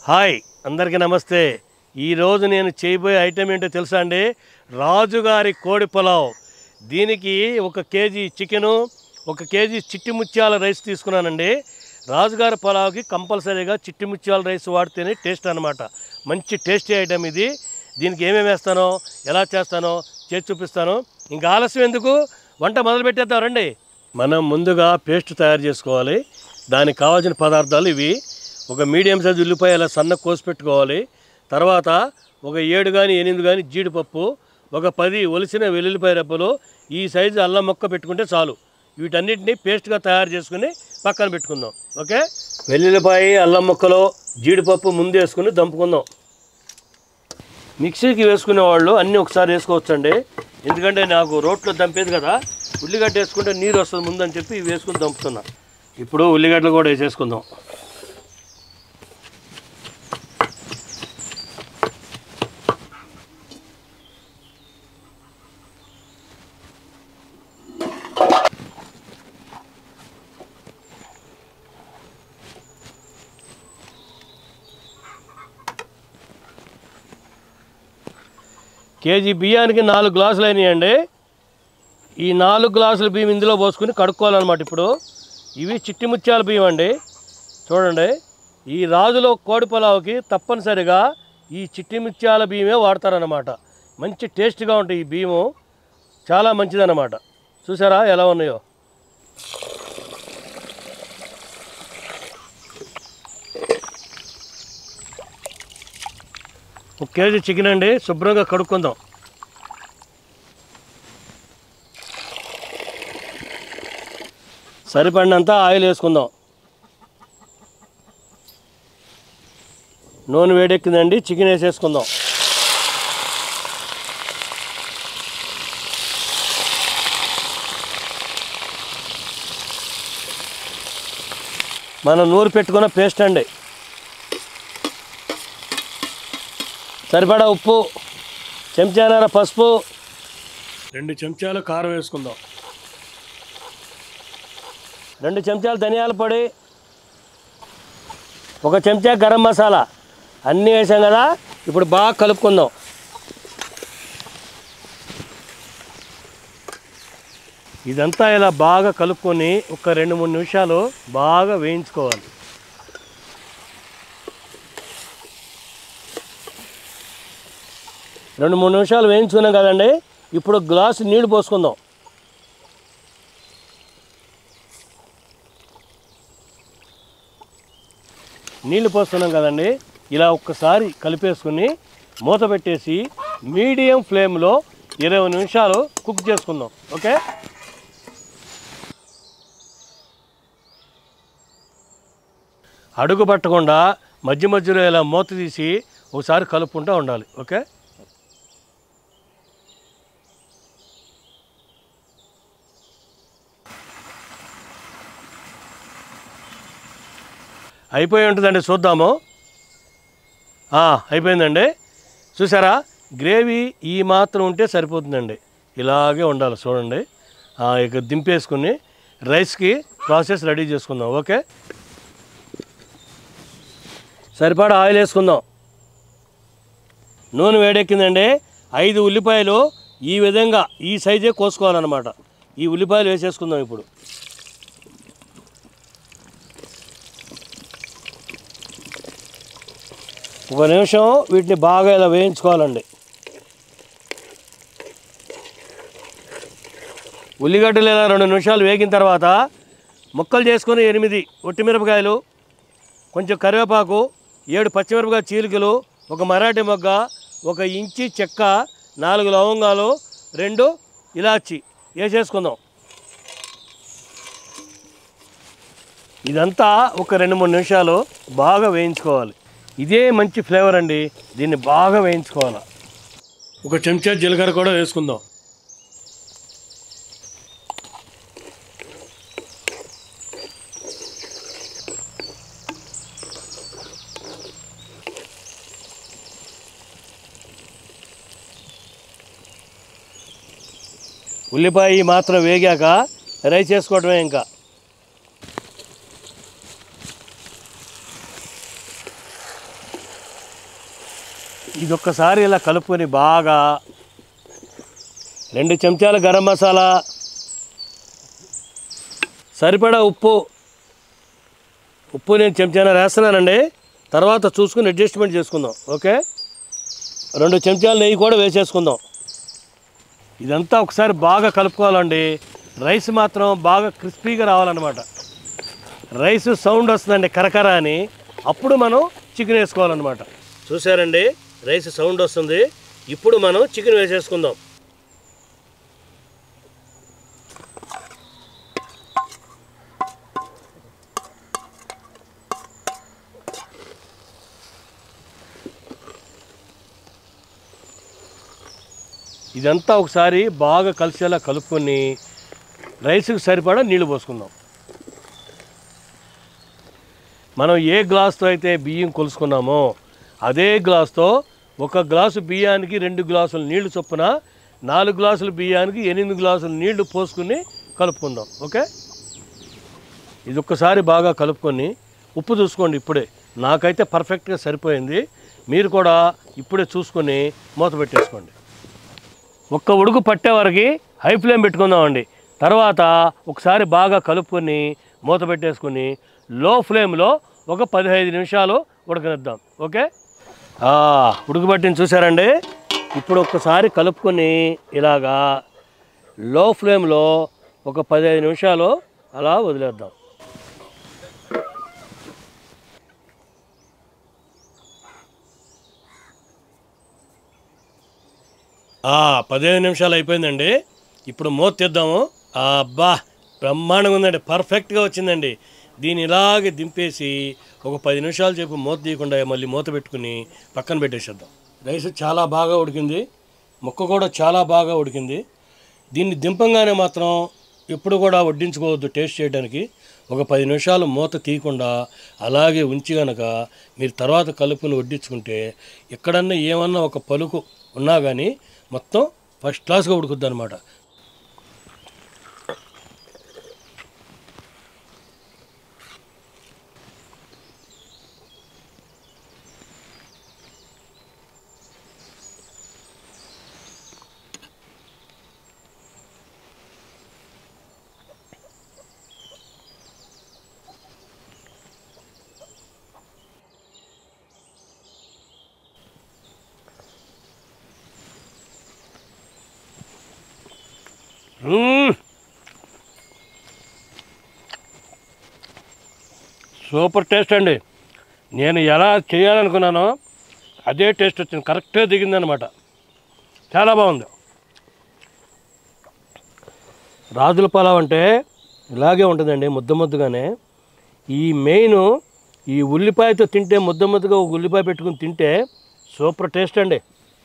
Hi అందరికీ నమస్తే ఈరోజు నేను చేయబోయే ఐటెం ఏంటో తెలుసా అండి రాజుగారి కోడి పులావ్ దీనికి ఒక కేజీ చికెను ఒక కేజీ చిట్టి ముత్యాల రైస్ తీసుకున్నానండి రాజుగారి పులావ్కి కంపల్సరీగా చిట్టి ముత్యాల రైస్ వాడితేనే టేస్ట్ అనమాట మంచి టేస్టీ ఐటెం ఇది దీనికి ఏమేమి వేస్తానో ఎలా చేస్తానో చేసి చూపిస్తాను ఇంకా ఆలస్యం ఎందుకు వంట మొదలు పెట్టేద్దాం రండి మనం ముందుగా పేస్ట్ తయారు చేసుకోవాలి దానికి కావాల్సిన పదార్థాలు ఇవి ఒక మీడియం సైజు ఉల్లిపాయ ఇలా సన్న కోసి పెట్టుకోవాలి తర్వాత ఒక ఏడు కానీ ఎనిమిది కానీ జీడిపప్పు ఒక పది ఒలిసిన వెల్లుల్లిపాయ రెప్పలు ఈ సైజు అల్లం మొక్క పెట్టుకుంటే చాలు వీటన్నిటిని పేస్ట్గా తయారు చేసుకుని పక్కన పెట్టుకుందాం ఓకే వెల్లుల్లిపాయ అల్లం ముక్కలు జీడిపప్పు ముందు వేసుకుని దంపుకుందాం మిక్సీకి వేసుకునే వాళ్ళు అన్నీ ఒకసారి వేసుకోవచ్చండి ఎందుకంటే నాకు రోట్లో దంపేది కదా ఉల్లిగడ్డ వేసుకుంటే నీరు వస్తుంది ముందని చెప్పి ఇవి వేసుకుని దంపుతున్నా ఇప్పుడు ఉల్లిగడ్డలు కూడా వేసేసుకుందాం కేజీ బియ్యానికి నాలుగు గ్లాసులు అయినాయండి ఈ నాలుగు గ్లాసుల బియ్యం ఇందులో పోసుకుని కడుక్కోవాలన్నమాట ఇప్పుడు ఇవి చిట్టి ముత్యాల బియ్యం అండి చూడండి ఈ రాజులో కోడి పొలావుకి తప్పనిసరిగా ఈ చిట్టి ముత్యాల బియ్యమే వాడతారన్నమాట మంచి టేస్ట్గా ఉంటాయి ఈ బియ్యము చాలా మంచిదన్నమాట చూసారా ఎలా ఉన్నాయో ఒక కేజీ చికెన్ అండి శుభ్రంగా కడుక్కుందాం సరిపడినంత ఆయిల్ వేసుకుందాం నూనె వేడెక్కిందండి చికెన్ వేసేసుకుందాం మనం నూరు పెట్టుకున్న పేస్ట్ అండి సరిపడా ఉప్పు చెంచానర పసుపు రెండు చెంచాలు కారం వేసుకుందాం రెండు చెంచాలు ధనియాల పొడి ఒక చెంచా గరం మసాలా అన్నీ వేసాం కదా ఇప్పుడు బాగా కలుపుకుందాం ఇదంతా ఇలా బాగా కలుపుకొని ఒక రెండు మూడు నిమిషాలు బాగా వేయించుకోవాలి రెండు మూడు నిమిషాలు వేయించుకున్నాం కదండి ఇప్పుడు గ్లాసు నీళ్లు పోసుకుందాం నీళ్లు పోస్తున్నాం కదండి ఇలా ఒక్కసారి కలిపేసుకుని మూత పెట్టేసి మీడియం ఫ్లేమ్లో ఇరవై నిమిషాలు కుక్ చేసుకుందాం ఓకే అడుగు పట్టకుండా మధ్య మధ్యలో ఇలా మూత తీసి ఒకసారి కలుపుకుంటూ ఉండాలి ఓకే అయిపోయి ఉంటుందండి చూద్దాము ఆ, అయిపోయిందండి చూసారా గ్రేవీ ఈ మాత్రం ఉంటే సరిపోతుందండి ఇలాగే ఉండాలి చూడండి ఆ, ఇక దింపేసుకుని రైస్కి ప్రాసెస్ రెడీ చేసుకుందాం ఓకే సరిపడా ఆయిల్ వేసుకుందాం నూనె వేడెక్కిందండి ఐదు ఉల్లిపాయలు ఈ విధంగా ఈ సైజే కోసుకోవాలన్నమాట ఈ ఉల్లిపాయలు వేసేసుకుందాం ఇప్పుడు ఒక నిమిషం వీటిని బాగా ఇలా వేయించుకోవాలండి ఉల్లిగడ్డలు ఇలా రెండు నిమిషాలు వేగిన తర్వాత ముక్కలు చేసుకొని ఎనిమిది ఒట్టిమిరపకాయలు కొంచెం కరివేపాకు ఏడు పచ్చిమిరపకాయ చీలికలు ఒక మరాఠీ మొగ్గ ఒక ఇంచి చెక్క నాలుగు లవంగాలు రెండు ఇలాచి వేసేసుకుందాం ఇదంతా ఒక రెండు మూడు నిమిషాలు బాగా వేయించుకోవాలి ఇదే మంచి ఫ్లేవర్ అండి దీన్ని బాగా వేయించుకోవాలి ఒక చెంచా జీలకర్ర కూడా వేసుకుందాం ఉల్లిపాయ మాత్రం వేగాక రైస్ చేసుకోవడమే ఇంకా ఇది ఒక్కసారి ఇలా కలుపుకొని బాగా రెండు చెంచాల గరం మసాలా సరిపడా ఉప్పు ఉప్పు నేను చెంచాన వేస్తున్నానండి తర్వాత చూసుకుని అడ్జస్ట్మెంట్ చేసుకుందాం ఓకే రెండు చెంచాల నెయ్యి కూడా వేసేసుకుందాం ఇదంతా ఒకసారి బాగా కలుపుకోవాలండి రైస్ మాత్రం బాగా క్రిస్పీగా రావాలన్నమాట రైస్ సౌండ్ వస్తుందండి కరకర అని అప్పుడు మనం చికెన్ వేసుకోవాలన్నమాట చూసారండి రైస్ సౌండ్ వస్తుంది ఇప్పుడు మనం చికెన్ వేసేసుకుందాం ఇదంతా ఒకసారి బాగా కలిసేలా కలుపుకొని రైస్కి సరిపడా నీళ్లు పోసుకుందాం మనం ఏ గ్లాస్తో అయితే బియ్యం కొలుసుకున్నామో అదే గ్లాస్తో ఒక గ్లాసు బియ్యానికి రెండు గ్లాసులు నీళ్లు చొప్పున నాలుగు గ్లాసుల బియ్యానికి ఎనిమిది గ్లాసులు నీళ్లు పోసుకుని కలుపుకుందాం ఓకే ఇది ఒక్కసారి బాగా కలుపుకొని ఉప్పు చూసుకోండి ఇప్పుడే నాకైతే పర్ఫెక్ట్గా సరిపోయింది మీరు కూడా ఇప్పుడే చూసుకొని మూత పెట్టేసుకోండి ఒక్క ఉడుకు పట్టే వరకు హై ఫ్లేమ్ పెట్టుకుందామండి తర్వాత ఒకసారి బాగా కలుపుకొని మూత పెట్టేసుకొని లో ఫ్లేమ్లో ఒక పదిహేను నిమిషాలు ఉడకనిద్దాం ఓకే ఆ, ఉడకబట్టిన చూసారండి ఇప్పుడు ఒక్కసారి కలుపుకొని ఇలాగా లో ఫ్లేమ్లో ఒక పదిహేను నిమిషాలు అలా వదిలేద్దాం ఆ, పదిహేను నిమిషాలు అయిపోయిందండి ఇప్పుడు మూత తీద్దాము ఆ, అబ్బా బ్రహ్మాండంగా ఉందండి పర్ఫెక్ట్గా వచ్చిందండి దీన్ని ఇలాగే దింపేసి ఒక పది నిమిషాలు చెప్పి మూత తీయకుండా మళ్ళీ మూత పెట్టుకుని పక్కన పెట్టేసేద్దాం రైస్ చాలా బాగా ఉడికింది ముక్క కూడా చాలా బాగా ఉడికింది దీన్ని దింపంగానే మాత్రం ఎప్పుడు కూడా వడ్డించుకోవద్దు టేస్ట్ చేయడానికి ఒక పది నిమిషాలు మూత తీయకుండా అలాగే ఉంచి గనక మీరు తర్వాత కలుపుని వడ్డించుకుంటే ఎక్కడన్నా ఏమన్నా ఒక పలుకు ఉన్నా కానీ మొత్తం ఫస్ట్ క్లాస్గా ఉడుకుద్ది అనమాట మ్మ్. సూపర్ టేస్ట్ అండి నేను ఎలా చేయాలనుకున్నానో అదే టేస్ట్ వచ్చింది కరెక్ట్గా దిగిందనమాట చాలా బాగుంది రాజుల పొలావ్ అంటే ఇలాగే ఉంటుందండి ముద్ద ముద్దగానే ఈ మెయిన్ ఈ ఉల్లిపాయతో తింటే ముద్ద ముద్దగా ఒక ఉల్లిపాయ పెట్టుకుని తింటే సూపర్ టేస్ట్ అండి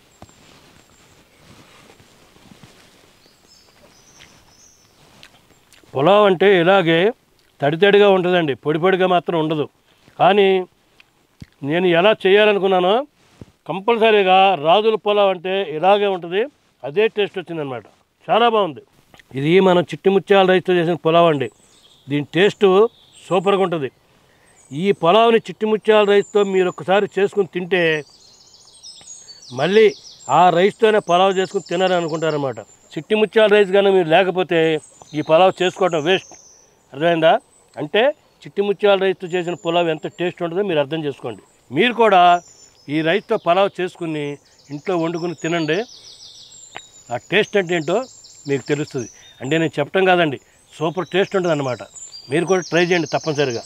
పులావ్ అంటే ఇలాగే తడి తడిగా ఉంటుందండి పొడి పొడిగా మాత్రం ఉండదు కానీ నేను ఎలా చేయాలనుకున్నానో కంపల్సరీగా రాజుల పులావ్ అంటే ఇలాగే ఉంటుంది అదే టేస్ట్ వచ్చిందనమాట చాలా బాగుంది ఇది మనం చిట్టి ముత్యాల రైస్తో చేసిన పులావ్ అండి దీని టేస్ట్ సూపర్గా ఉంటుంది ఈ పులావ్ని చిట్టి ముత్యాల రైస్తో మీరు ఒకసారి చేసుకుని తింటే మళ్ళీ ఆ రైస్తోనే పలావ్ చేసుకుని తినాలని అనుకుంటారనమాట చిట్టి ముత్యాల రైస్ కానీ మీరు లేకపోతే ఈ పలావ్ చేసుకోవడం వేస్ట్ అర్థమైందా అంటే చిట్టి ముత్యాల రైస్తో చేసిన పులావ్ ఎంత టేస్ట్ ఉంటుందో మీరు అర్థం చేసుకోండి మీరు కూడా ఈ రైస్తో పలావ్ చేసుకుని ఇంట్లో వండుకుని తినండి ఆ టేస్ట్ అంటే ఏంటో మీకు తెలుస్తుంది అంటే నేను చెప్పడం కాదండి సూపర్ టేస్ట్ ఉంటుంది అనమాట మీరు కూడా ట్రై చేయండి తప్పనిసరిగా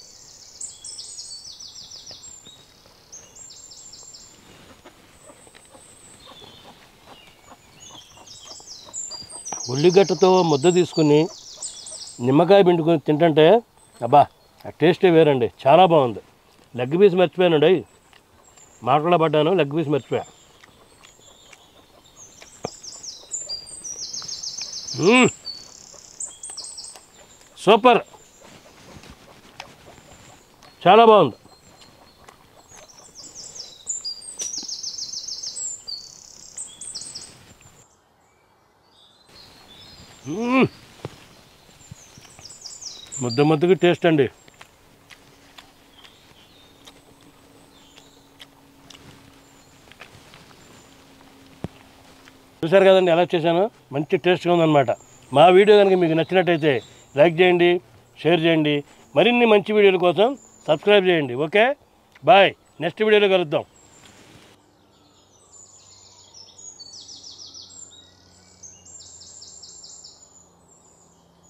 ఉల్లిగడ్డతో ముద్ద తీసుకుని నిమ్మకాయ పిండుకొని తింటుంటే అబ్బా ఆ టేస్టే వేరండి చాలా బాగుంది లెగ్ పీస్ మర్చిపోయానండి మాట్లాడబడ్డాను లెగ్ పీస్ మర్చిపోయా మ్మ్. సూపర్ చాలా బాగుంది మ్మ్. ముద్ద ముద్దకి టేస్ట్ అండి చూసారు కదండి ఎలా చేశాను మంచి టేస్ట్గా ఉందన్నమాట మా వీడియో కనుక మీకు నచ్చినట్టయితే లైక్ చేయండి షేర్ చేయండి మరిన్ని మంచి వీడియోల కోసం సబ్స్క్రైబ్ చేయండి ఓకే బాయ్ నెక్స్ట్ వీడియోలో కలుద్దాం